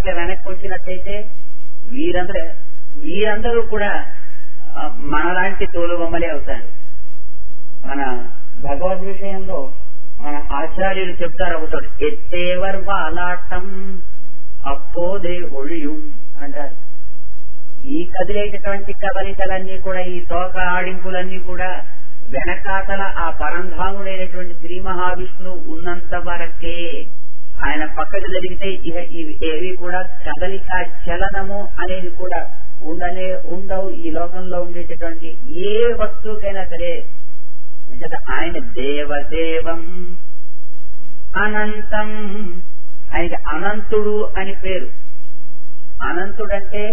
కనుక వెనక్కి వచ్చినట్టయితే వీరందరూ వీరందరూ కూడా ఆ, మనలాంటి తోలుబొమ్మలే అవుతారు మన భగవద్ విషయంలో మన ఆచార్యులు చెప్తారు ఒకటి ఎత్తేవర్ బాలాటం అప్పోదే ఒழிయం అంటారు ఈ కదిలేటటువంటి కదలికలన్నీ కూడా ఈ తోక ఆడింపులన్నీ కూడా వెనకాతల ఆ పరంధాముడైనటువంటి శ్రీ మహావిష్ణువు ఉన్నంత వరకే ఆయన పక్కకు జరిగితే ఇక ఇవి ఏవి కూడా కదలిక చలనము అనేది కూడా ఉండనే ఉండవు ఈ లోకంలో ఉండేటటువంటి ఏ వస్తువుకైనా సరే అంచేత ఆయన దేవదేవం అనంతం ఆయనకి అనంతుడు అని పేరు అనంతుడంటే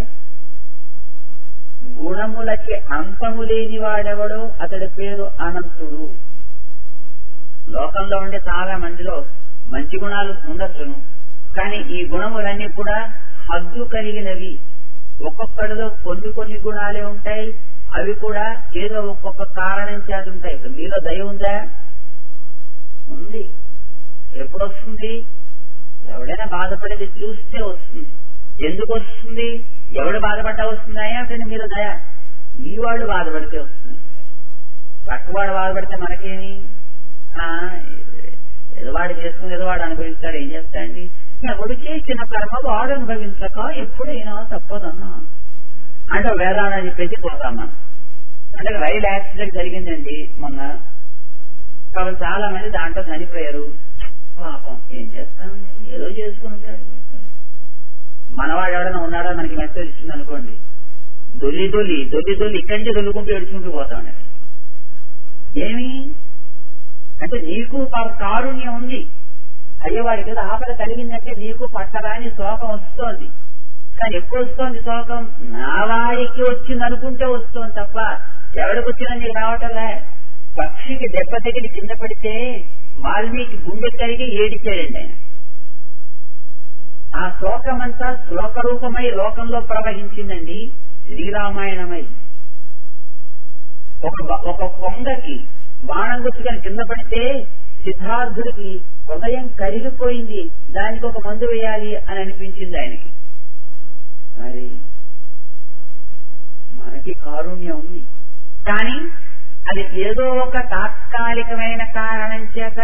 గుణములకి అంతము లేని వాడెవడో అతడి పేరు అనంతుడు లోకంలో ఉండే చాలా మందిలో మంచి గుణాలు ఉండొచ్చును కానీ ఈ గుణములన్నీ కూడా హద్దు కలిగినవి ఒక్కొక్కడిలో కొన్ని కొన్ని గుణాలే ఉంటాయి అవి కూడా ఏదో ఒక్కొక్క కారణం చేత ఉంటాయి ఇప్పుడు మీలో దయ ఉందా ఉంది ఎప్పుడు వస్తుంది ఎవడైనా బాధపడేది చూస్తే వస్తుంది ఎందుకు వస్తుంది ఎవడు బాధపడ్డా వస్తుందా అంటే మీరు దయ మీ వాళ్ళు బాధపడితే వస్తుంది పక్కవాడు బాధపడితే మనకేమి ఆ, ఏదో వాడు చేసుకుని ఏదో వాడు అనుభవిస్తాడు ఏం చేస్తాడండి ఎవడు చేసిన కర్మ వాడు అనుభవించక ఎప్పుడైనా తప్పదన్నా అంటే వేదాన్ని చెప్పేసి పోతాం మనం అంటే రైలు యాక్సిడెంట్ జరిగిందండి మొన్న పాపం చాలా మంది దాంట్లో చనిపోయారు పాపం ఏం చేస్తాం ఏదో చేసుకుంటాడు మనవాడు ఎవడైనా ఉన్నాడా మనకి మెసేజ్ ఇచ్చింది అనుకోండి దొల్లి దొల్లి దొల్లి దొల్లి ఇక్కడి నుంచి దొల్లుకుంటూ ఏడ్చుకుంటూ పోతాడు ఏమి అంటే నీకు ప- కారుణ్యం ఉంది అయ్యో వాడికి ఏదో ఆపద కలిగిందంటే నీకు పట్టరాని శోకం వస్తోంది కానీ ఎప్పుడు వస్తోంది శోకం నా వాడికి వచ్చింది అనుకుంటే వస్తోంది తప్ప ఎవడికి వచ్చినా నీకు రావటంలే పక్షికి దెబ్బ తగిలి కింద పడితే వాల్మీకి గుండె కలిగి ఏడిచాడండి ఆయన ఆ శ్లోకమంతా శ్లోక రూపమై లోకంలో ప్రవహించిందండి శ్రీరామాయణమై ఒక బ- ఒక కొంగకి బాణం గుచ్చుకొని కింద పడితే సిద్ధార్థుడికి హృదయం కరిగిపోయింది దానికి ఒక మందు వేయాలి అని అనిపించింది ఆయనకి మరి మనకి కారుణ్యం ఉంది కానీ అది ఏదో ఒక తాత్కాలికమైన కారణం చేత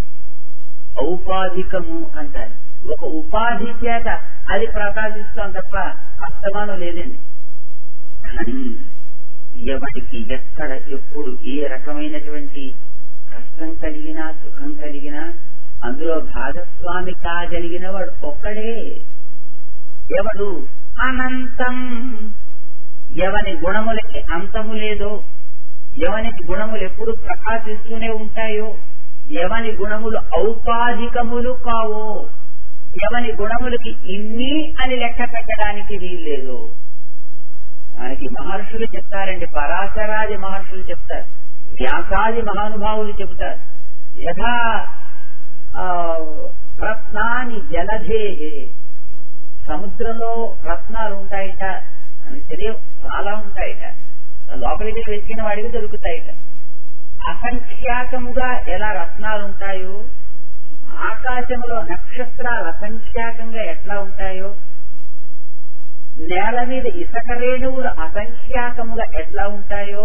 ఔపాధికము అంటారు ఒక ఉపాధి చేత అది ప్రకాశిస్తాం తప్ప అస్తమానం లేదండి కానీ ఎవరికి ఎక్కడ ఎప్పుడు ఏ రకమైనటువంటి కష్టం కలిగినా సుఖం కలిగినా అందులో భాగస్వామి కాగలిగిన వాడు ఒక్కడే ఎవడు అనంతం ఎవని గుణములకి అంతము లేదో ఎవనికి గుణములు ఎప్పుడు ప్రకాశిస్తూనే ఉంటాయో ఎవని గుణములు ఔపాధికములు కావో ఎవని గుణములకి ఇన్ని అని లెక్క పెట్టడానికి వీల్లేదు మనకి మహర్షులు చెప్తారండి పరాశరాది మహర్షులు చెప్తారు వ్యాసాది మహానుభావులు చెప్తారు యథా ఆ, రత్నాని జలధే సముద్రంలో రత్నాలు ఉంటాయిట అని తెలియ చాలా ఉంటాయిట లోపలికి వెతికిన వాడికి దొరుకుతాయిట అసంఖ్యాకముగా ఎలా రత్నాలు ఉంటాయో ఆకాశంలో నక్షత్రాలు అసంఖ్యాకంగా ఎట్లా ఉంటాయో నేల మీద ఇసుక రేణువులు అసంఖ్యాకముగా ఎట్లా ఉంటాయో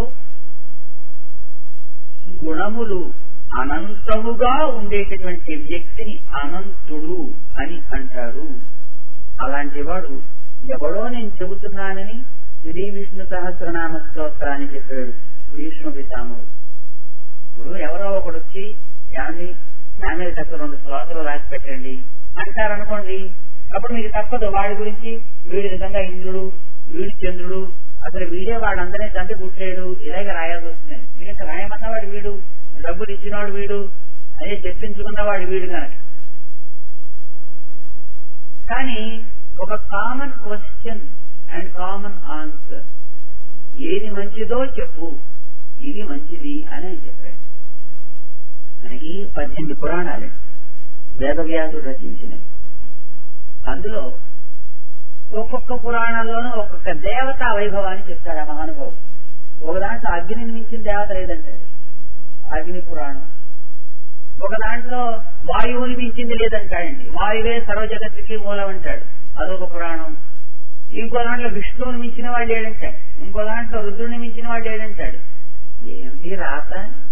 గుణములు అనంతముగా ఉండేటటువంటి వ్యక్తిని అనంతుడు అని అంటారు అలాంటి వాడు ఎవడో నేను చెబుతున్నానని శ్రీ విష్ణు సహస్రనామ స్తోత్రాన్ని చెప్పాడు విష్ణు పితాముడు ఇప్పుడు ఎవరో ఒకడు వచ్చి ఏమండి నా మీద కాస్త రెండు శ్లోకాలు రాసి పెట్టండి అంటారనుకోండి అప్పుడు మీకు తప్పదు వాడి గురించి వీడి విధంగా ఇంద్రుడు వీడి చంద్రుడు అసలు వీడే వాడందరినీ తండ్రి పుట్టాడు ఇలాగే రాయాల్సి వస్తుంది ఎందుకంటే రాయమన్నవాడు వీడు డబ్బులు ఇచ్చినవాడు వీడు అదే చెప్పించుకున్నవాడు వీడు కనుక కానీ ఒక common question and common answer ఏది మంచిదో చెప్పు ఇది మంచిది అని ఆయన చెప్పాడు మనకి పద్దెనిమిది పురాణాలు వేదవ్యాసుడు రచించినవి అందులో ఒక్కొక్క పురాణంలోనూ ఒక్కొక్క దేవతా వైభవాన్ని చెప్తాడు ఆ మహానుభావుడు ఒక దాంట్లో అగ్నిని మించిన దేవత లేదంటాడు అగ్ని పురాణం ఒక దాంట్లో వాయువుని మించింది లేదంటాడండి వాయువే సర్వ జగత్తుకి మూలం అంటాడు అదొక పురాణం ఇంకో దాంట్లో విష్ణువుని మించిన వాళ్ళు ఏడంటాడు ఇంకో దాంట్లో రుద్రుని మించిన వాళ్ళు ఏడంటాడు ఏమిటి రాత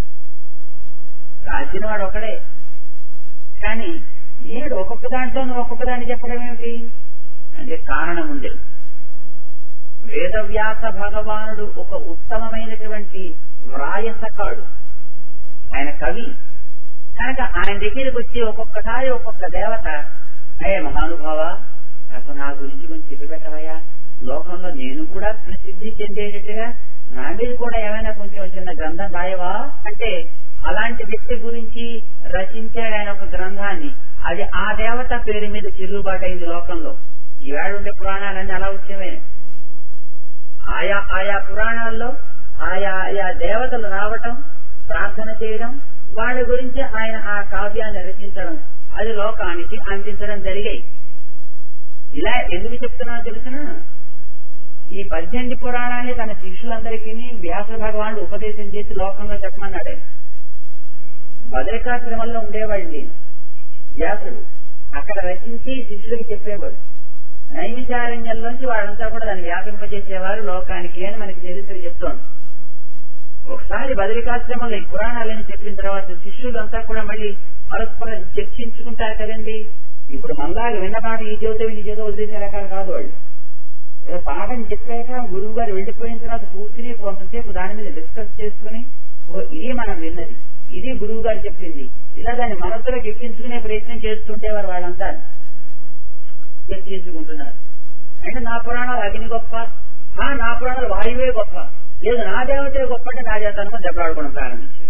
రాసిన వాడు ఒకడే కానీ ఏడు ఒక్కొక్క దాంట్లో నువ్వు ఒక్కొక్క దాన్ని చెప్పడం ఏమిటి అంటే కారణం ఉంది వేదవ్యాస భగవానుడు ఒక ఉత్తమమైనటువంటి వ్రాయసకాడు ఆయన కవి కనుక ఆయన దగ్గరికి వచ్చి ఒక్కొక్కసారి ఒక్కొక్క దేవత అయ్యే మహానుభావ అసలు నా గురించి కొంచెం చెప్పి పెట్టవయ్యా లోకంలో నేను కూడా ప్రసిద్ధి చెందేటట్టుగా నా మీద కూడా ఏమైనా కొంచెం చిన్న గ్రంథం రాయవా అంటే అలాంటి వ్యక్తి గురించి రచించాడు ఆయన ఒక గ్రంథాన్ని అది ఆ దేవత పేరు మీద చెల్లుబాటు అయింది లోకంలో ఈవేళ ఉండే పురాణాలన్నీ అలా వచ్చేవే ఆయా ఆయా పురాణాల్లో ఆయా ఆయా దేవతలు రావటం ప్రార్థన చేయడం వాళ్ళ గురించి ఆయన ఆ కావ్యాన్ని రచించడం అది లోకానికి అందించడం జరిగాయి ఇలా ఎందుకు చెప్తున్నా తెలిసిన ఈ పద్దెనిమిది పురాణాన్ని తన శిష్యులందరికీ వ్యాస భగవానుడు ఉపదేశం చేసి లోకంలో చెప్పమన్నాడు ఆయన. బదరికాశ్రమంలో ఉండేవాడు నేను వ్యాసుడు అక్కడ రచించి శిష్యులకు చెప్పేవాడు నైమిషారణ్యంలోంచి వాళ్ళంతా కూడా దాన్ని వ్యాపింపజేసేవారు లోకానికి అని మనకి చరిత్ర చెప్తోంది ఒకసారి బదరికాశ్రమంలో ఈ పురాణాలని చెప్పిన తర్వాత శిష్యులంతా కూడా మళ్ళీ పరస్పరం చర్చించుకుంటారు కదండి ఇప్పుడు మనలాగా విన్న పాట ఈ చేత ఈ చేత వదిలేసే రకాలు కాదు వాళ్ళు ఏదో పాఠం చెప్పాక గురువు గారు వెళ్ళిపోయిన తర్వాత కూర్చుని కొంతసేపు దాని మీద డిస్కస్ చేసుకుని ఓ ఇది మనం విన్నది ఇది గురువు గారు చెప్పింది ఇలా దాన్ని మనసులోకి ఎక్కించుకునే ప్రయత్నం చేస్తుంటేవారు వాళ్ళంతా చర్చించుకుంటున్నారు అంటే నా పురాణాలు అగ్ని గొప్ప ఆ నా పురాణాలు వాయువే గొప్ప లేదు నా దేవతే గొప్ప అంటే నా చేత అనుకుని దెబ్బలాడుకోవడం ప్రారంభించారు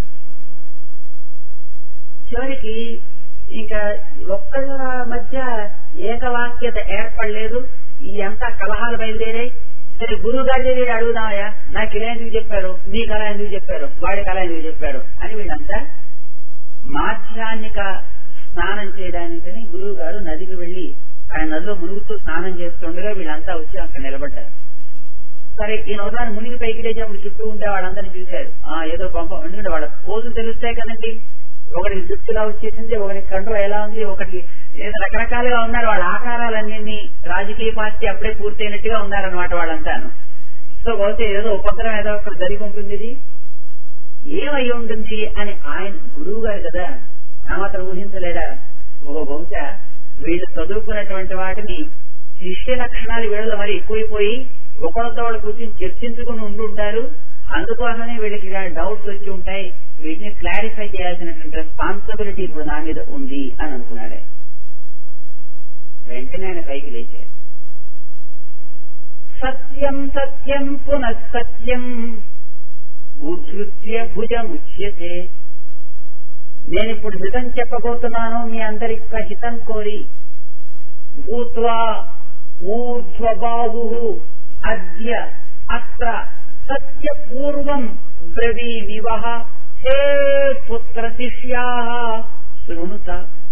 చివరికి ఇంకా ఒక్కళ్ళ మధ్య ఏకవాక్యత ఏర్పడలేదు ఈ అంతా కలహాలు బయలుదేరాయి సరే గురువు గారి దగ్గర అడుగుదామయ్యా నాకు ఇలా ఎందుకు చెప్పారు నీకు అలా ఎందుకు చెప్పారు వాడికి అలా ఎందుకు చెప్పారు అని వీళ్ళంతా మాధ్యాన్నిక స్నానం చేయడానికని గురువు గారు నదికి వెళ్లి ఆయన నదిలో మునుగుతూ స్నానం చేస్తుండగా వీళ్ళంతా వచ్చి అక్కడ నిలబడ్డారు సరే ఈ నోదాన్ని మునిగి పైకి లేచినప్పుడు చుట్టూ ఉంటే వాళ్ళందరినీ చూశారు ఆ ఏదో పంప ఎందుకంటే వాళ్ళ పోజులు తెలుస్తాయి కదండి ఒకరికి జుట్టులా వచ్చేసింది ఒకరికి కంట్రో ఎలా ఉంది ఒకటి ఏదో రకరకాలుగా ఉన్నారు వాళ్ళ ఆకారాలన్నీ రాజకీయ పార్టీ అప్పుడే పూర్తయినట్టుగా ఉన్నారనమాట వాళ్ళంతాను సో బహుశా ఏదో ఉపద్రవం ఏదో ఒకటి జరిగి ఉంటుంది ఇది ఏమై ఉంటుంది అని ఆయన గురువు గారు కదా నా మాత్రం ఊహించలేడా ఒక బహుశా వీళ్ళు చదువుకున్నటువంటి వాటిని శిష్య లక్షణాలు వీళ్ళలో మరి ఎక్కువైపోయి ఒకరితో వాళ్ళు కూర్చొని చర్చించుకుని ఉంటుంటారు అందుకోసమే వీళ్ళకి డౌట్స్ వచ్చి ఉంటాయి వీటిని క్లారిఫై చేయాల్సినటువంటి రెస్పాన్సిబిలిటీ ఇప్పుడు నా మీద ఉంది అని అనుకున్నాడే వెంటనే ఆయన పైకి లేచారు సత్యం సత్యం పునఃసత్యం ఉద్ధృత్య భుజముచ్యతే నేను ఇప్పుడు హితం చెప్పబోతున్నాను మీ అందరికి హితం కోరి భూత్వా ఊర్ధ్వబాహు అద్య అత్ర సత్యపూర్వం బ్రవీమివహ హే పుత్ర శిష్యా శృణుత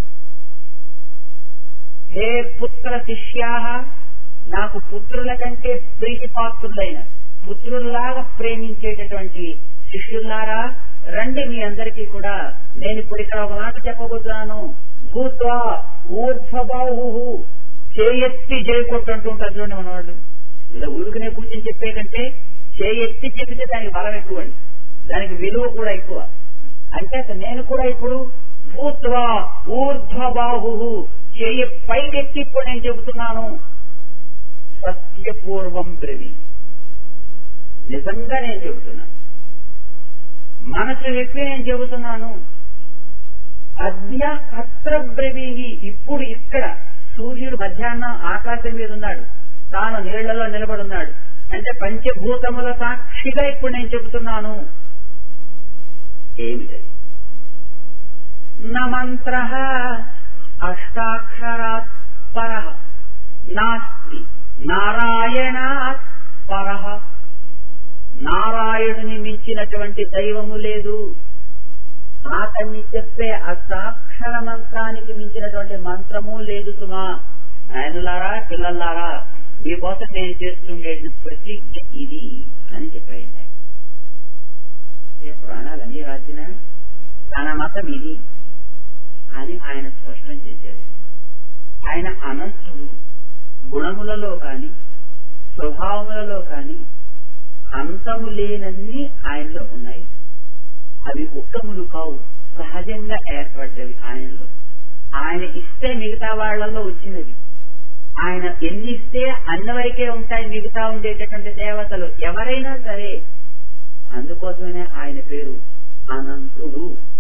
హే పుత్ర శిష్యా నాకు పుత్రుల కంటే ప్రీతిపాత్రులైన పుత్రుల్లాగా ప్రేమించేటటువంటి శిష్యులారా రండి మీ అందరికీ కూడా నేను ఇప్పుడు ఇక్కడ ఒక మాట చెప్పబోతున్నాను భూత్వా ఊర్ధ్వబాహు చేయెత్తి జయకొట్టుంటుంటారు చూడండి మనవాళ్ళు ఇలా ఊరుకునే కూర్చొని చెప్పే కంటే చేయెత్తి చెబితే దానికి బలం ఎక్కువండి దానికి విలువ కూడా ఎక్కువ అంటే అసలు నేను కూడా ఇప్పుడు భూత్వా ఊర్ధ్వబాహు చేయ పైకెత్తి ఇప్పుడు నేను చెబుతున్నాను సత్యపూర్వం బ్రవి నిజంగా నేను చెబుతున్నాను మనసు చెప్పి నేను చెబుతున్నాను అద్య అత్ర బ్రవీమి ఇప్పుడు ఇక్కడ సూర్యుడు మధ్యాహ్నం ఆకాశం మీద ఉన్నాడు తాను నీళ్లలో నిలబడున్నాడు అంటే పంచభూతముల సాక్షిగా ఇప్పుడు నేను చెబుతున్నాను ఏమిటది మంత్ర అష్టాక్షరాత్ పర నాస్తి నారాయణాత్ పర నారాయణుని మించినటువంటి దైవము లేదు అతన్ని చెప్పే అష్టాక్షర మంత్రానికి మించినటువంటి మంత్రము లేదు సుమా ఆయనలారా పిల్లలారా మీకోసం నేను చేస్తుండే ప్రతిజ్ఞ ఇది అని చెప్పాడు ఏ పురాణాలన్నీ రాసిన తన మతం ఇది అని ఆయన స్పష్టం చేశాడు ఆయన అనంతుడు గుణములలో కాని స్వభావములలో కాని అంతము లేనన్ని ఆయనలో ఉన్నాయి అవి ఉత్తములు కావు సహజంగా ఏర్పడ్డవి ఆయనలో ఆయన ఇస్తే మిగతా వాళ్లలో వచ్చినవి ఆయన ఎన్ని ఇస్తే అన్న వరకే ఉంటాయి మిగతా ఉండేటటువంటి దేవతలు ఎవరైనా సరే అందుకోసమే ఆయన పేరు అనంతుడు